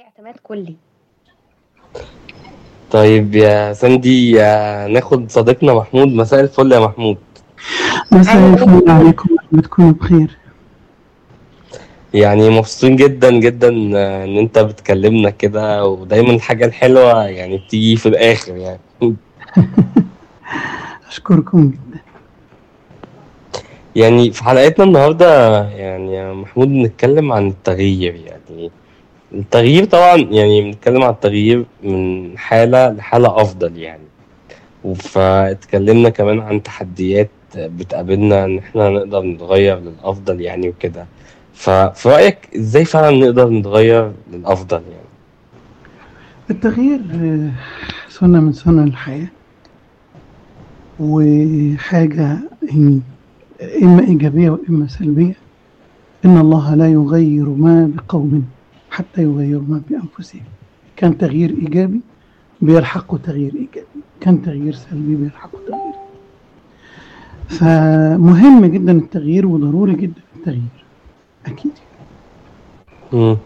اعتماد كلي طيب يا ساندي يا ناخد صديقنا محمود مساء الفل يا محمود مساء الفل عليكم تكونوا بخير يعني مبسوطين جدا جدا ان انت بتكلمنا كده ودايما الحاجة الحلوة يعني بتيجي في الاخر يعني اشكركم جدا يعني في حلقتنا النهاردة يعني يا محمود بنتكلم عن التغيير يعني التغيير طبعا يعني بنتكلم عن التغيير من حالة لحالة أفضل يعني فاتكلمنا كمان عن تحديات بتقابلنا إن إحنا نقدر نتغير للأفضل يعني وكده ففي رأيك إزاي فعلا نقدر نتغير للأفضل يعني؟ التغيير آه، سنة من سنن الحياة وحاجة يعني إما إيجابية وإما سلبية إن الله لا يغير ما بقوم حتى يغيروا ما بأنفسهم كان تغيير إيجابي بيلحقوا تغيير إيجابي كان تغيير سلبي بيلحقوا تغيير فمهم جدا التغيير وضروري جدا التغيير أكيد مم.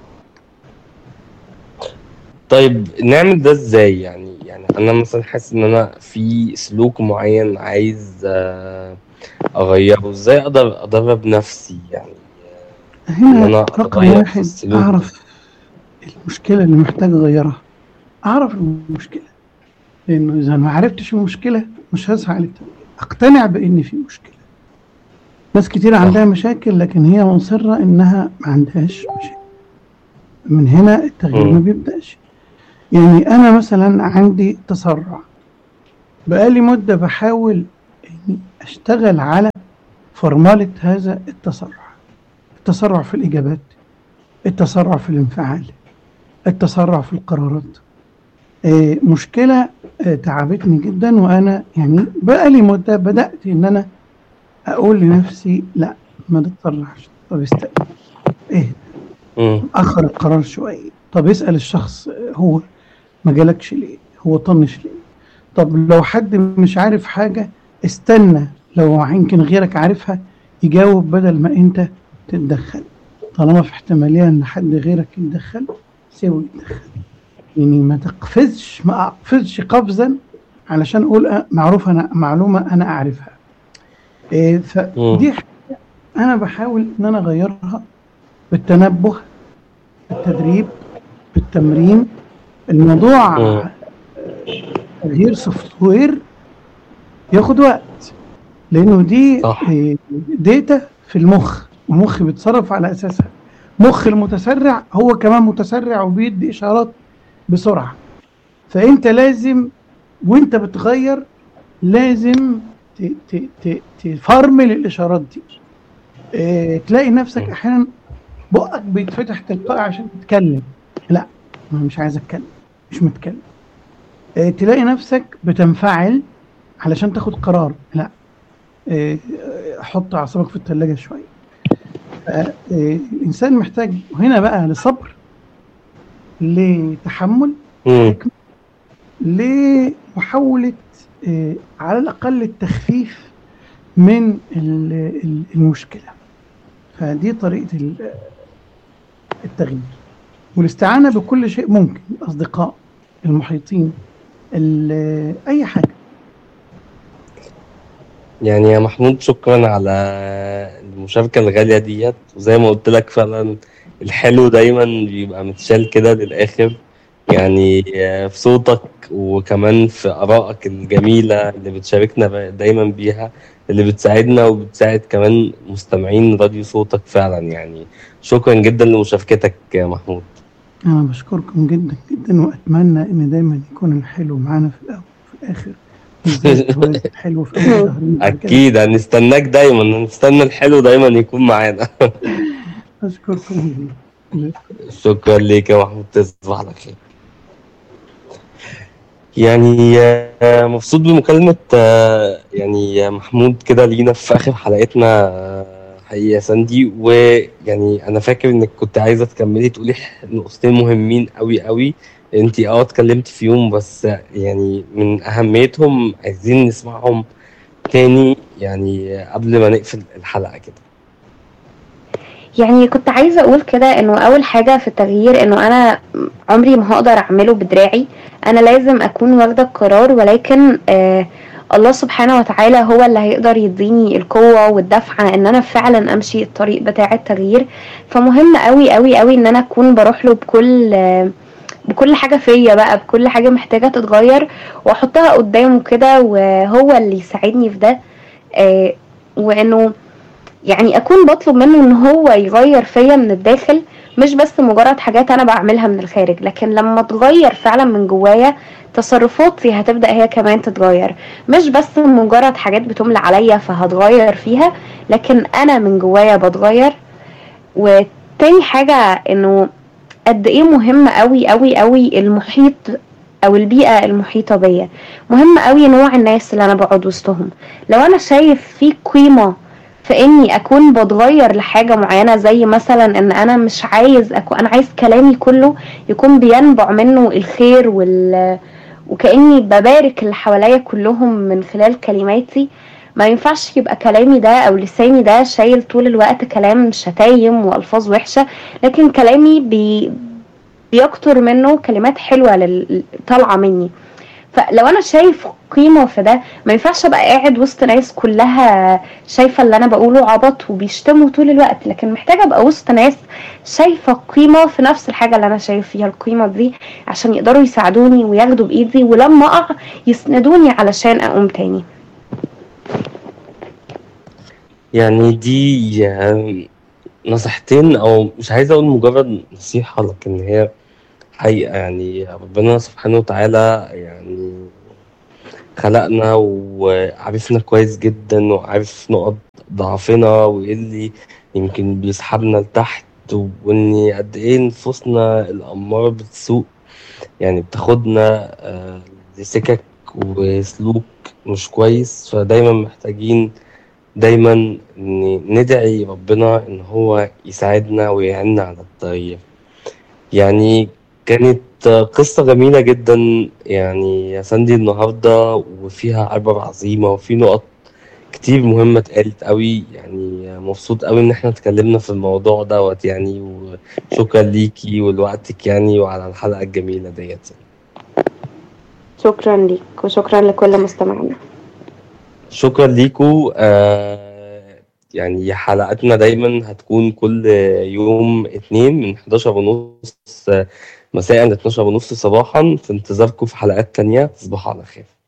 طيب نعمل ده ازاي يعني يعني انا مثلا حاسس ان انا في سلوك معين عايز آه، اغيره ازاي اقدر ادرب نفسي يعني ان هنا انا رقم اتغير في واحد السلوك ده أعرف المشكلة اللي محتاج أغيرها أعرف المشكلة لأنه إذا ما عرفتش المشكلة مش هسعى للتغيير أقتنع بإن في مشكلة ناس كتير عندها مشاكل لكن هي مصرة إنها ما عندهاش مشاكل من هنا التغيير ما مم. بيبدأش يعني أنا مثلا عندي تسرع بقالي مدة بحاول إني أشتغل على فرملة هذا التسرع التسرع في الإجابات التسرع في الانفعال التسرع في القرارات آه، مشكلة آه، تعبتني جدا وأنا يعني بقالي مدة بدأت إن أنا أقول لنفسي لا ما تتسرعش طب استنى اهدى مم. أخر القرار شوية طب اسأل الشخص آه، هو ما جالكش ليه هو طنش ليه طب لو حد مش عارف حاجة استنى لو يمكن غيرك عارفها يجاوب بدل ما انت تتدخل طالما في احتمالية ان حد غيرك يتدخل سيبه يتدخل يعني ما تقفزش ما اقفزش قفزا علشان اقول أه معروف انا معلومة انا اعرفها إيه مم. فدي حاجة انا بحاول ان انا اغيرها بالتنبه بالتدريب بالتمرين الموضوع مم. تغيير سوفت وير ياخد وقت لانه دي صح آه، داتا في المخ المخ بيتصرف على اساسها مخ المتسرع هو كمان متسرع وبيدي اشارات بسرعه فانت لازم وانت بتغير لازم ت- ت- ت- تفرمل الاشارات دي آه، تلاقي نفسك مم. احيانا بقك بيتفتح تلقائي عشان تتكلم لا انا مش عايز اتكلم مش متكلم آه، تلاقي نفسك بتنفعل علشان تاخد قرار لا آه، آه، حط اعصابك في الثلاجه شويه آه، آه، الانسان محتاج هنا بقى لصبر لتحمل مم. حكمه لمحاوله آه، على الاقل التخفيف من ال- ال- المشكله فدي طريقه ال- التغيير والاستعانه بكل شيء ممكن الاصدقاء المحيطين ال- اي حاجه يعني يا محمود شكرا على المشاركة الغالية ديت وزي ما قلت لك فعلا الحلو دايما بيبقى متشال كده للآخر يعني في صوتك وكمان في آرائك الجميلة اللي بتشاركنا ب- دايما بيها اللي بتساعدنا وبتساعد كمان مستمعين راديو صوتك فعلا يعني شكرا جدا لمشاركتك يا محمود أنا بشكركم جدا جدا وأتمنى إن دايما يكون الحلو معانا في الأول وفي الآخر مش زي الجواز الحلو في أول شهرين بعد كده أكيد هنستناك دايما هنستنى الحلو دايما يكون معانا أشكركم جدا شكرا ليك يا محمود تصبح على خير يعني آه، مبسوط بمكالمة آه، يعني يا محمود كده لينا في آخر حلقتنا آه، حقيقي يا ساندي ويعني أنا فاكر إنك كنت عايزة تكملي تقولي ح- نقطتين مهمين أوي أوي أنتي أه اتكلمت فيهم بس يعني من أهميتهم عايزين نسمعهم تاني يعني قبل ما نقفل الحلقة كده يعني كنت عايزة أقول كده إنه أول حاجة في التغيير إنه أنا عمري ما هقدر أعمله بدراعي أنا لازم أكون واخدة القرار ولكن آه الله سبحانه وتعالى هو اللي هيقدر يديني القوة والدفعة إن أنا فعلا أمشي الطريق بتاع التغيير فمهم قوي قوي قوي إن أنا أكون بروح له بكل آه بكل حاجة فيا بقى بكل حاجة محتاجة تتغير وأحطها قدامه كده وهو اللي يساعدني في ده آه وإنه يعني اكون بطلب منه ان هو يغير فيا من الداخل مش بس مجرد حاجات انا بعملها من الخارج لكن لما اتغير فعلا من جوايا تصرفاتي هتبدا هي كمان تتغير مش بس مجرد حاجات بتملى عليا فهتغير فيها لكن انا من جوايا بتغير وتاني حاجه انه قد ايه مهم قوي قوي قوي المحيط او البيئه المحيطه بيا مهم قوي نوع الناس اللي انا بقعد وسطهم لو انا شايف في قيمه في اني اكون بتغير لحاجة معينة زي مثلا ان انا مش عايز أكون انا عايز كلامي كله يكون بينبع منه الخير وال وكأني ببارك اللي حواليا كلهم من خلال كلماتي ما ينفعش يبقى كلامي ده او لساني ده شايل طول الوقت كلام شتايم والفاظ وحشة لكن كلامي بي بيكتر منه كلمات حلوة لل... طالعة مني فلو انا شايف قيمة في ده ما ينفعش ابقى قاعد وسط ناس كلها شايفة اللي انا بقوله عبط وبيشتموا طول الوقت لكن محتاجة ابقى وسط ناس شايفة قيمة في نفس الحاجة اللي انا شايف فيها القيمة دي عشان يقدروا يساعدوني وياخدوا بايدي ولما اقع يسندوني علشان اقوم تاني يعني دي نصيحتين او مش عايز اقول مجرد نصيحة لكن هي حقيقة يعني ربنا سبحانه وتعالى يعني خلقنا وعرفنا كويس جدا وعارف نقط ضعفنا وايه اللي يمكن بيسحبنا لتحت وان قد ايه نفوسنا الأمارة بالسوء يعني بتاخدنا آه، لسكك وسلوك مش كويس فدايما محتاجين دايما إن ندعي ربنا ان هو يساعدنا ويعيننا على التغيير يعني كانت قصة جميلة جدا يعني يا ساندي النهاردة وفيها عبر عظيمة وفي نقط كتير مهمة اتقالت قوي يعني مبسوط قوي ان احنا اتكلمنا في الموضوع دوت يعني وشكرا ليكي ولوقتك يعني وعلى الحلقة الجميلة ديت شكرا ليك وشكرا لكل مستمعنا شكرا ليكو آه يعني حلقاتنا دايما هتكون كل يوم اتنين من 11 ونص مساء ل 12 ونص صباحا في انتظاركم في حلقات تانية تصبحوا على خير